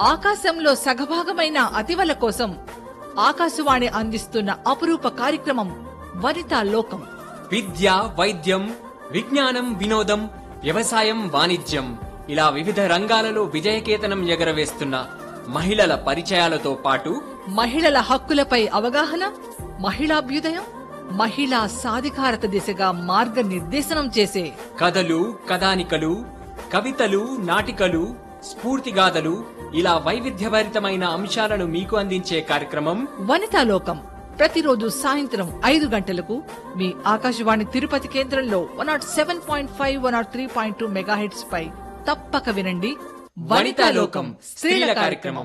ఆకాశంలో సగభాగమైన అతివల కోసం ఆకాశవాణి అందిస్తున్న అపురూప కార్యక్రమం వనితా లోకం విద్య వైద్యం విజ్ఞానం వినోదం వ్యవసాయం వాణిజ్యం ఇలా వివిధ రంగాలలో విజయకేతనం ఎగరవేస్తున్న మహిళల పరిచయాలతో పాటు మహిళల హక్కులపై అవగాహన మహిళాభ్యుదయం మహిళా సాధికారత దిశగా మార్గనిర్దేశనం చేసే కథలు కథానికలు కవితలు నాటికలు స్ఫూర్తిగాథలు ఇలా వైవిధ్యభరితమైన అంశాలను మీకు అందించే కార్యక్రమం వనితా లోకం ప్రతిరోజు సాయంత్రం ఐదు గంటలకు మీ ఆకాశవాణి తిరుపతి కేంద్రంలో one nought seven point five one nought three point two megahertz పై తప్పక వినండి వనితా లోకం స్త్రీల కార్యక్రమం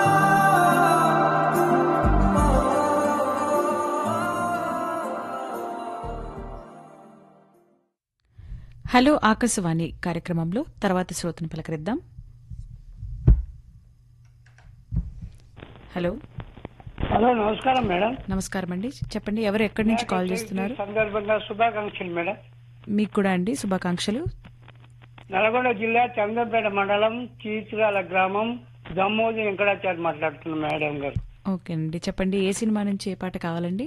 హలో ఆకాశవాణి కార్యక్రమంలో తర్వాత శ్రోతను పలకరిద్దాం హలో హలో నమస్కారం మేడం నమస్కారం అండి చెప్పండి ఎవరు ఎక్కడి నుంచి కాల్ చేస్తున్నారు ఈ సందర్భంగా శుభాకాంక్షలు మేడం మీకు కూడా అండి శుభాకాంక్షలు నల్గొండ జిల్లా చంద్రపేట మండలం చీచురాల గ్రామం దమ్మోజీ వెంకటాచారి మాట్లాడుతున్నాం మేడం గారు ఓకే అండి చెప్పండి ఏ సినిమా నుంచి ఏ పాట కావాలండి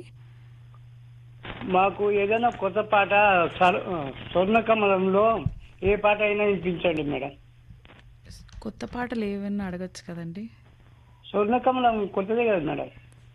మాకు ఏదైనా కొత్త పాట సర్- స్వర్ణకమలంలో ఏ పాట అయినా వినిపించండి మేడం కొత్త పాటలు ఏమన్నా అడగచ్చు కదండి స్వర్ణకమలం కొత్తదే కదా మేడం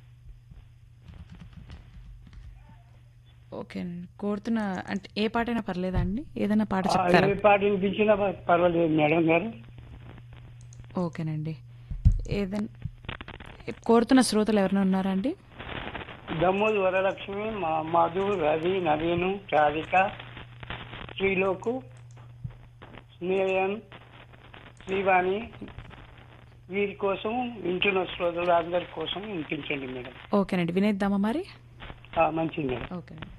ఓకే అండి కోరుతున్న అంటే ఏ పాట అయినా పర్లేదా అండి ఏదైనా పాట ఆ, చెప్తారా ఏ పాట వినిపించినా ప- పర్వాలేదు మేడం గారు ఓకేనండి ఏదైనా కోరుతున్న శ్రోతలు ఎవరైనా ఉన్నారా అండి దమ్మోజు వరలక్ష్మి మా మధు రవి నవీను రాధిక శ్రీలోకు స్నేహన్ శ్రీవాణి వీరి కోసం వింటున్న శ్రోతలు అందరి కోసం వినిపించండి మేడం ఓకేనండి వినేద్దామా మరి ఆ, మంచిది మేడం ఓకే